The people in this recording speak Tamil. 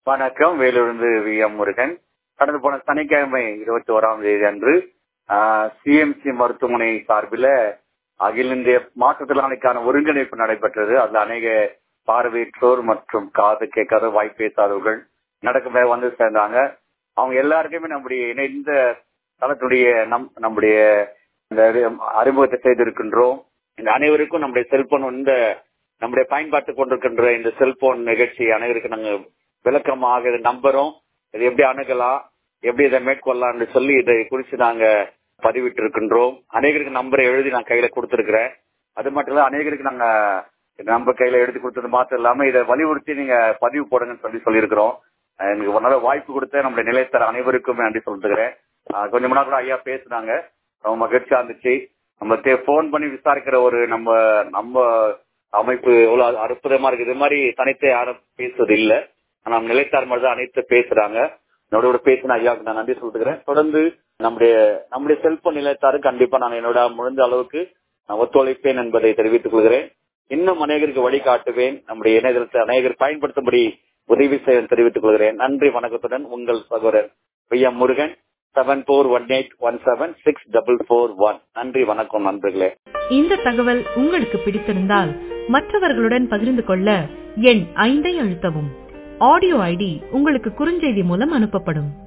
வணக்கம் வேலூர்ந்து வி எம் முருகன் கடந்து போன சனிக்கிழமை இருபத்தி ஓராம் தேதி அன்று சிஎம்சி மருத்துவமனை சார்பில் அகில இந்திய மாற்றுத்திறனாளிக்கான ஒருங்கிணைப்பு நடைபெற்றது அதுல அநேக பார்வையற்றோர் மற்றும் காது கேட்காத வாய் பேசாதவர்கள் நடக்க வந்து சேர்ந்தாங்க அவங்க எல்லாருக்குமே நம்முடைய இணைந்த தளத்துடைய நம் நம்முடைய இந்த அறிமுகத்தை செய்திருக்கின்றோம் இந்த அனைவருக்கும் நம்முடைய செல்போன் இந்த நம்முடைய பயன்பாட்டு கொண்டிருக்கின்ற இந்த செல்போன் நிகழ்ச்சி அனைவருக்கும் நாங்க விளக்கமாக இது நம்புறோம் இது எப்படி அணுகலாம் எப்படி இதை மேற்கொள்ளலாம்னு சொல்லி இதை குறித்து நாங்க பதிவிட்டு இருக்கின்றோம் அநேகருக்கு நம்பரை எழுதி நான் கையில கொடுத்திருக்கிறேன் அது மட்டும் இல்ல அநேகருக்கு நாங்க நம்பர் கையில எழுதி கொடுத்தது மாத்திரம் இல்லாம இதை வலியுறுத்தி நீங்க பதிவு போடுங்கன்னு சொல்லி சொல்லியிருக்கிறோம் எனக்கு ஒரு நல்ல வாய்ப்பு கொடுத்த நம்முடைய நிலையத்தர அனைவருக்கும் நன்றி சொல்லிட்டுக்கிறேன் கொஞ்சம் முன்னாடி கூட ஐயா பேசினாங்க ரொம்ப மகிழ்ச்சியா இருந்துச்சு நம்ம போன் பண்ணி விசாரிக்கிற ஒரு நம்ம நம்ம அமைப்பு எவ்வளவு அற்புதமா இருக்கு இது மாதிரி தனித்த யாரும் பேசுவது இல்லை ஆனா நிலைத்தார் மாதிரி தான் அனைத்து பேசுறாங்க என்னோட பேசின ஐயாவுக்கு நான் நன்றி சொல்லிட்டுக்கிறேன் தொடர்ந்து நம்முடைய நம்முடைய செல்போன் நிலையத்தாரு கண்டிப்பா நான் என்னோட முடிந்த அளவுக்கு நான் ஒத்துழைப்பேன் என்பதை தெரிவித்துக் கொள்கிறேன் இன்னும் அநேகருக்கு வழிகாட்டுவேன் நம்முடைய இணையதளத்தை அநேகர் பயன்படுத்தும்படி உதவி செய்ய தெரிவித்துக் கொள்கிறேன் நன்றி வணக்கத்துடன் உங்கள் சகோதரர் P M Murugan seven four one eight one seven six double four one நன்றி வணக்கம் நண்பர்களே இந்த தகவல் உங்களுக்கு பிடித்திருந்தால் மற்றவர்களுடன் பகிர்ந்து கொள்ள எண் ஐந்தை அழுத்தவும் ஆடியோ ஐடி உங்களுக்கு குறுஞ்செய்தி மூலம் அனுப்பப்படும்